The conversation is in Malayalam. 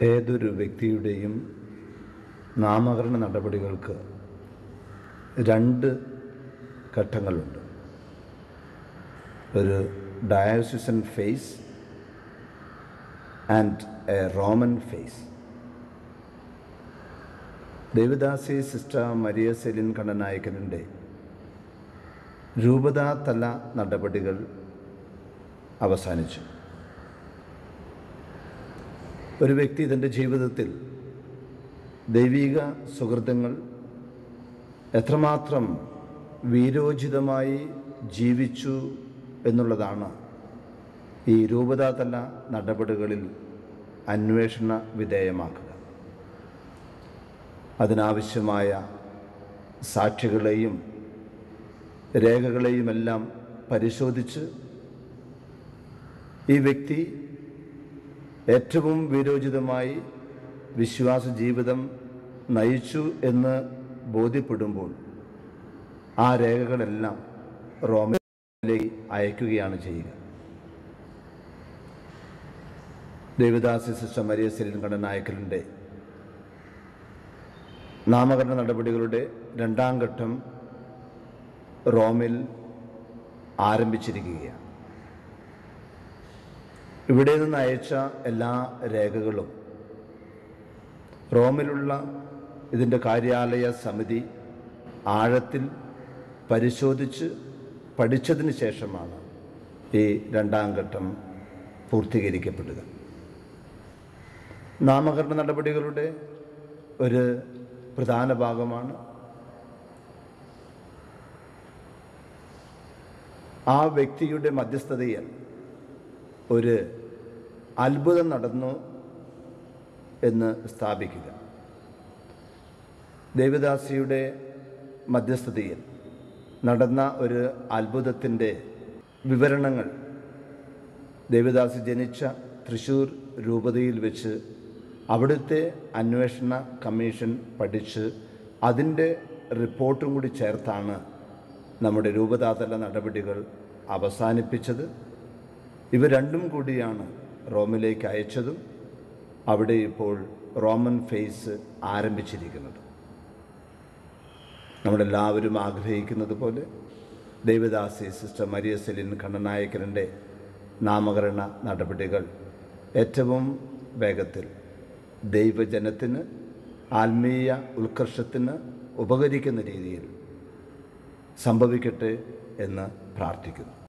ഏതൊരു വ്യക്തിയുടെയും നാമകരണ നടപടികൾക്ക് രണ്ട് ഘട്ടങ്ങളുണ്ട് ഒരു diocesan phase and a Roman phase ദേവദാസി സിസ്റ്റർ മരിയ സെലിൻ കണ്ണനായകൻ്റെ രൂപതാതല നടപടികൾ അവസാനിച്ചു ഒരു വ്യക്തി തൻ്റെ ജീവിതത്തിൽ ദൈവിക സുഹൃത്തുങ്ങൾ എത്രമാത്രം വീരോചിതമായി ജീവിച്ചു എന്നുള്ളതാണ് ഈ രൂപതാതല നടപടികളിൽ അന്വേഷണ വിധേയമാക്കുക അതിനാവശ്യമായ സാക്ഷികളെയും രേഖകളെയുമെല്ലാം പരിശോധിച്ച് ഈ വ്യക്തി ഏറ്റവും വീരോചിതമായി വിശ്വാസ ജീവിതം നയിച്ചു എന്ന് ബോധ്യപ്പെടുമ്പോൾ ആ രേഖകളെല്ലാം റോമിലേക്ക് അയക്കുകയാണ് ചെയ്യുക ദേവദാസി സിസ്റ്റർ മരിയ സെലിൻ കണ്ണനായക്കലിൻ്റെ നാമകരണ നടപടികളുടെ രണ്ടാം ഘട്ടം റോമിൽ ആരംഭിച്ചിരിക്കുകയാണ് ഇവിടെ നിന്ന് അയച്ച എല്ലാ രേഖകളും റോമിലുള്ള ഇതിൻ്റെ കാര്യാലയ സമിതി ആഴത്തിൽ പരിശോധിച്ച് പഠിച്ചതിന് ശേഷമാണ് ഈ രണ്ടാം ഘട്ടം പൂർത്തീകരിക്കപ്പെടുക നാമകരണ നടപടികളുടെ ഒരു പ്രധാന ഭാഗമാണ് ആ വ്യക്തിയുടെ മധ്യസ്ഥതയിൽ ഒരു അത്ഭുതം നടന്നു എന്ന് സ്ഥാപിക്കുക ദേവദാസിയുടെ മധ്യസ്ഥതയിൽ നടന്ന ഒരു അത്ഭുതത്തിൻ്റെ വിവരണങ്ങൾ ദേവദാസി ജനിച്ച തൃശ്ശൂർ രൂപതയിൽ വെച്ച് അവിടുത്തെ അന്വേഷണ കമ്മീഷൻ പഠിച്ച് അതിൻ്റെ റിപ്പോർട്ടും കൂടി ചേർത്താണ് നമ്മുടെ രൂപതാതല നടപടികൾ അവസാനിപ്പിച്ചത് ഇവ രണ്ടും കൂടിയാണ് റോമിലേക്ക് അയച്ചതും അവിടെ ഇപ്പോൾ റോമൻ ഫേസ് ആരംഭിച്ചിരിക്കുന്നത് നമ്മളെല്ലാവരും ആഗ്രഹിക്കുന്നത് പോലെ ദേവദാസി സിസ്റ്റർ മരിയ സെലിൻ കണ്ണനായക്കരൻ്റെ നാമകരണ നടപടികൾ ഏറ്റവും വേഗത്തിൽ ദൈവജനത്തിന് ആത്മീയ ഉത്കർഷത്തിന് ഉപകരിക്കുന്ന രീതിയിൽ സംഭവിക്കട്ടെ എന്ന് പ്രാർത്ഥിക്കുന്നു